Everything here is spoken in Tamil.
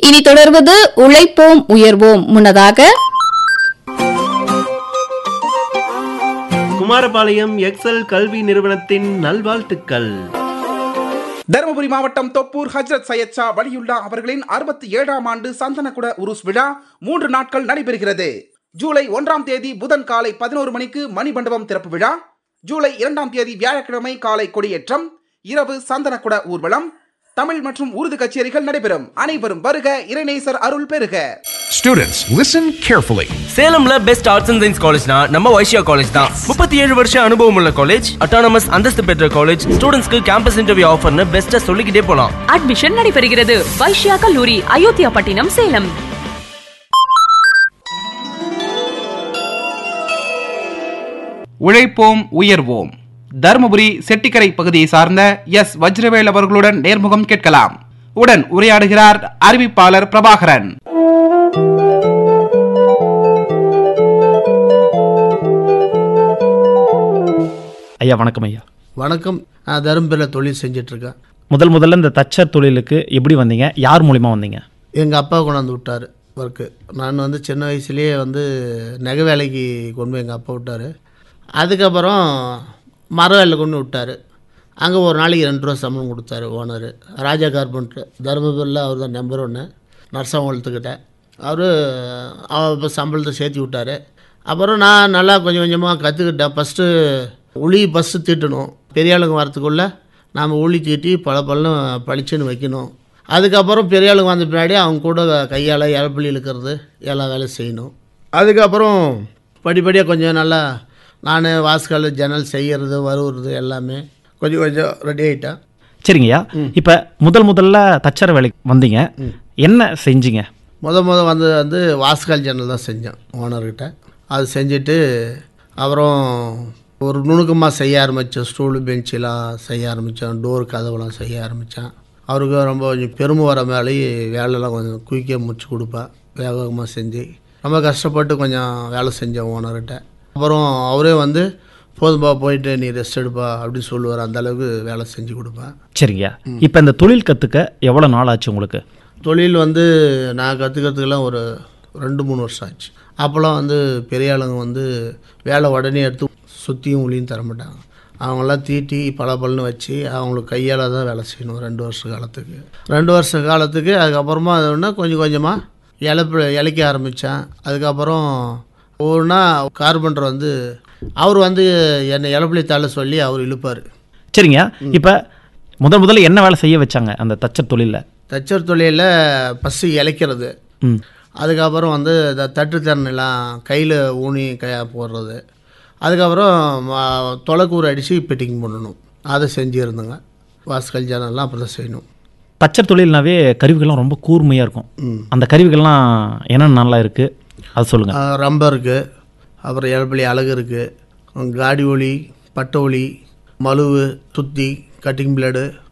இனி தொடர்வது உழைப்போம் உயர்வோம் முன்னதாக குமாரபாளையம் எக்ஸல் கல்வி நிறுவனத்தின் நல்வாழ்த்துக்கள் தருமபுரி மாவட்டம் தொப்பூர் ஹஜ்ரத் சையத் ஷா வலியுல்லா அவர்களின் அறுபத்தி ஏழாம் ஆண்டு சந்தனக்குட உருஸ் விழா மூன்று நாட்கள் நடைபெறுகிறது ஜூலை ஒன்றாம் தேதி புதன் காலை பதினோரு மணிக்கு மணிமண்டபம் திறப்பு விழா ஜூலை இரண்டாம் தேதி வியாழக்கிழமை காலை கொடியேற்றம் இரவு சந்தனக்குட ஊர்வலம் தமிழ் மற்றும் உருது கச்சேரிகள் நடைபெறும் அனைவரும் வருக இறைநேசர் அருள் பெறுக Students, listen carefully. சேலம்ல பெஸ்ட் ஆர்ட்ஸ் அண்ட் சயின்ஸ் காலேஜ்னா நம்ம வைஷ்யா காலேஜ் தான் முப்பத்தி ஏழு வருஷம் அனுபவம் உள்ள காலேஜ் அட்டானமஸ் அந்தஸ்து பெற்ற காலேஜ் ஸ்டூடெண்ட்ஸ்க்கு கேம்பஸ் இன்டர்வியூ ஆஃபர்னு பெஸ்ட்டா சொல்லிக்கிட்டே போலாம் அட்மிஷன் நடைபெறுகிறது வைஷ்யா கல்லூரி அயோத்தியா பட்டினம் சேலம் உழைப்போம் உயர்வோம் தருமபுரி செட்டிக்கரை பகுதியை சார்ந்த எஸ் வஜ்ரவேல் அவர்களுடன் நேர்முகம் கேட்கலாம் உடன் உரையாடுகிறார் அறிவிப்பாளர் பிரபாகரன் ஐயா வணக்கம் ஐயா வணக்கம் நான் தருமபுரியில் தொழில் செஞ்சிட்ருக்கேன் முதல் முதல்ல இந்த தச்சர் தொழிலுக்கு எப்படி வந்தீங்க யார் மூலிமா வந்தீங்க எங்கள் அப்பா கொண்டாந்து விட்டார் ஒர்க்கு நான் வந்து சின்ன வயசுலேயே வந்து நகை வேலைக்கு கொண்டு போய் எங்கள் அப்பா விட்டார் அதுக்கப்புறம் மர வேலை கொண்டு விட்டார் அங்கே ஒரு நாளைக்கு ரெண்டு ரூபா சம்பளம் கொடுத்தாரு ஓனர் ராஜா கார்பெண்டர் தருமபுரியில் அவர் தான் நம்பர் ஒன்று நர்சவளத்துக்கிட்ட அவர் இப்போ சம்பளத்தை சேர்த்து விட்டார் அப்புறம் நான் நல்லா கொஞ்சம் கொஞ்சமாக கற்றுக்கிட்டேன் ஃபஸ்ட்டு உளி ஃபஸ்ட்டு தீட்டணும் பெரிய ஆளுங்க வரத்துக்குள்ளே நாம் உளி தீட்டி பல பல்லும் பளிச்சுன்னு வைக்கணும் அதுக்கப்புறம் பெரிய ஆளுங்க வந்த பின்னாடி அவங்க கூட கையால் இழப்பள்ளி இழுக்கிறது எல்லா வேலையும் செய்யணும் அதுக்கப்புறம் படிப்படியாக கொஞ்சம் நல்லா நான் வாஸ்கால் ஜன்னல் செய்கிறது வருவது எல்லாமே கொஞ்சம் கொஞ்சம் ரெடி ஆகிட்டேன் சரிங்கய்யா இப்போ முதல் முதல்ல தச்சர் வேலைக்கு வந்தீங்க என்ன செஞ்சீங்க முத முத வந்து வந்து வாஸ்கால் ஜன்னல் தான் செஞ்சேன் ஓனர்கிட்ட அது செஞ்சுட்டு அப்புறம் ஒரு நுணுக்கமாக செய்ய ஆரம்பித்தேன் ஸ்டூலு பெஞ்செலாம் செய்ய ஆரம்பித்தேன் டோர் கதவுலாம் செய்ய ஆரம்பித்தேன் அவருக்கு ரொம்ப கொஞ்சம் பெருமை வர மேலே வேலையெல்லாம் கொஞ்சம் குயிக்காக முடிச்சு கொடுப்பேன் வேக வேகமாக செஞ்சு ரொம்ப கஷ்டப்பட்டு கொஞ்சம் வேலை செஞ்சேன் ஓனர்கிட்ட அப்புறம் அவரே வந்து போதும்பா போயிட்டு நீ ரெஸ்ட் எடுப்பா அப்படின்னு சொல்லுவார் அந்த அளவுக்கு வேலை செஞ்சு கொடுப்பேன் சரிங்கய்யா இப்போ இந்த தொழில் கற்றுக்க எவ்வளோ நாள் ஆச்சு உங்களுக்கு தொழில் வந்து நான் கற்றுக்கிறதுக்கெல்லாம் ஒரு ரெண்டு மூணு வருஷம் ஆச்சு அப்போல்லாம் வந்து பெரிய ஆளுங்க வந்து வேலை உடனே எடுத்து சுற்றியும் ஒளியும் தர மாட்டாங்க அவங்களாம் தீட்டி பல பல்னு வச்சு அவங்களுக்கு கையால் தான் வேலை செய்யணும் ரெண்டு வருஷ காலத்துக்கு ரெண்டு வருஷ காலத்துக்கு அதுக்கப்புறமா அது ஒன்று கொஞ்சம் கொஞ்சமாக இழப்பு இழைக்க ஆரம்பித்தேன் அதுக்கப்புறம் ஒவ்வொன்றா கார்பெண்டர் வந்து அவர் வந்து என்னை இழப்புலி தள்ள சொல்லி அவர் இழுப்பார் சரிங்கய்யா இப்போ முதல் முதல்ல என்ன வேலை செய்ய வச்சாங்க அந்த தச்சர் தொழிலில் தச்சர் தொழிலில் பஸ்ஸு இழைக்கிறது ம் அதுக்கப்புறம் வந்து இந்த தட்டு திறனெல்லாம் கையில் ஊனி க போடுறது அதுக்கப்புறம் ம- தொலைக்கூறு அடித்து பெட்டிங் பண்ணணும் அதை செஞ்சுருந்தேங்க வாஸ்கல் ஜானெல்லாம் அப்படி தான் செய்யணும் தச்சர் தொழில்னாவே கருவிகள்லாம் ரொம்ப கூர்மையாக இருக்கும் அந்த கருவிகள்லாம் என்னென்ன நல்லா இருக்குது அது சொல்லுங்கள் ஆஹ் ரம்பர் இருக்குது அப்புறம் இழப்பள்ளி அழகு இருக்குது காடி ஒளி பட்டை ஒளி மழுவு சுத்தி கட்டிங் பிளேடு